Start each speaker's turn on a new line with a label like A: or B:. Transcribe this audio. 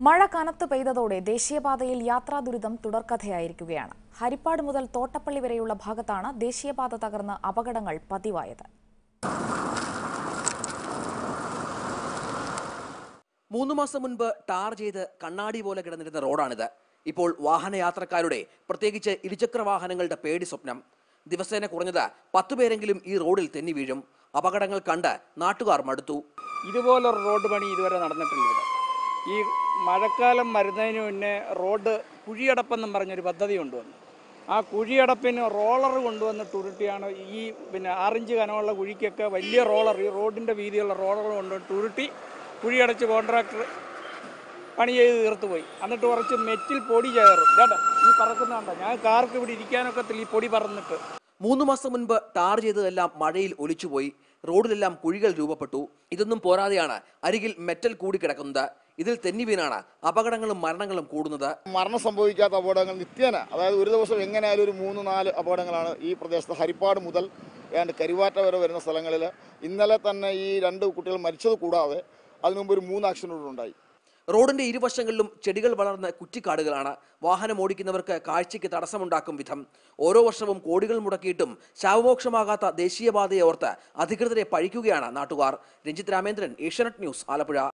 A: മഴ കനത്ത് പെയ്തതോടെ ദേശീയപാതയിൽ യാത്രാ ദുരിതം തുടർക്കഥയായിരിക്കുകയാണ് ഹരിപ്പാട് മുതൽ തോട്ടപ്പള്ളി വരെയുള്ള ഭാഗത്താണ് ദേശീയപാത തകർന്ന് അപകടങ്ങൾ പതിവായത്
B: മൂന്ന് മാസം മുൻപ് ടാർ ചെയ്ത് കണ്ണാടി പോലെ കിടന്നിരുന്ന റോഡാണിത് ഇപ്പോൾ വാഹനയാത്രക്കാരുടെ പ്രത്യേകിച്ച് ഇരുചക്ര വാഹനങ്ങളുടെ പേടി സ്വപ്നം ദിവസേന കുറഞ്ഞത് പത്തു പേരെങ്കിലും ഈ റോഡിൽ തെന്നി വീഴും അപകടങ്ങൾ കണ്ട് നാട്ടുകാർ മടുത്തു
C: ഇതുപോലൊരു റോഡ് പണി ഇതുവരെ നടന്നിട്ടില്ല ഇവിടെ ഈ മഴക്കാലം വരുന്നതിന് മുന്നേ റോഡ് കുഴിയടപ്പെന്നും പറഞ്ഞൊരു പദ്ധതി കൊണ്ടുവന്നു ആ കുഴിയടപ്പിന് റോളർ കൊണ്ടുവന്നിട്ട് ഉരുട്ടിയാണ് ഈ പിന്നെ ആറിഞ്ച് കനമുള്ള കുഴിക്കൊക്കെ വലിയ റോളർ ഈ റോഡിൻ്റെ വീതിയുള്ള റോളർ കൊണ്ടുവന്നിട്ട് ഉരുട്ടി കുഴിയടച്ച് കോൺട്രാക്ടർ പണി ചെയ്ത് തീർത്തു പോയി എന്നിട്ട് കുറച്ച് മെറ്റിൽ പൊടി ചേറും കേട്ടോ ഈ പറക്കുന്ന കണ്ടോ ഞാൻ കാർക്ക് ഇവിടെ ഇരിക്കാനൊക്കത്തില്ല ഈ പൊടി പറന്നിട്ട്
B: മൂന്ന് മാസം മുൻപ് ടാർ ചെയ്തതെല്ലാം മഴയിൽ ഒലിച്ചുപോയി റോഡിലെല്ലാം കുഴികൾ രൂപപ്പെട്ടു ഇതൊന്നും പോരാതെയാണ് അരികിൽ മെറ്റൽ കൂടി കിടക്കുന്നത് ഇതിൽ തെന്നി വീണാണ് അപകടങ്ങളും മരണങ്ങളും കൂടുന്നത്
D: മരണം സംഭവിക്കാത്ത അപകടങ്ങൾ നിത്യേന അതായത് ഒരു ദിവസം എങ്ങനെയായാലും ഒരു മൂന്ന് നാല് അപകടങ്ങളാണ് ഈ പ്രദേശത്ത് ഹരിപ്പാട് മുതൽ ഏതാണ്ട് കരുവാറ്റ വരെ വരുന്ന സ്ഥലങ്ങളിൽ ഇന്നലെ തന്നെ ഈ രണ്ട് കുട്ടികൾ മരിച്ചത് കൂടാതെ അതിനു മുമ്പ് ഒരു മൂന്ന് ആക്സിഡൻറ്റുകൾ ഉണ്ടായി
B: റോഡിന്റെ ഇരുവശങ്ങളിലും ചെടികൾ വളർന്ന കുറ്റിക്കാടുകളാണ് വാഹനം ഓടിക്കുന്നവർക്ക് കാഴ്ചയ്ക്ക് തടസ്സമുണ്ടാക്കും വിധം ഓരോ വർഷവും കോടികൾ മുടക്കിയിട്ടും ശാവമോക്ഷമാകാത്ത ദേശീയപാതയെ ഓർത്ത് അധികൃതരെ പഴിക്കുകയാണ് നാട്ടുകാർ രഞ്ജിത് രാമേന്ദ്രൻ ഏഷ്യാനെറ്റ് ന്യൂസ് ആലപ്പുഴ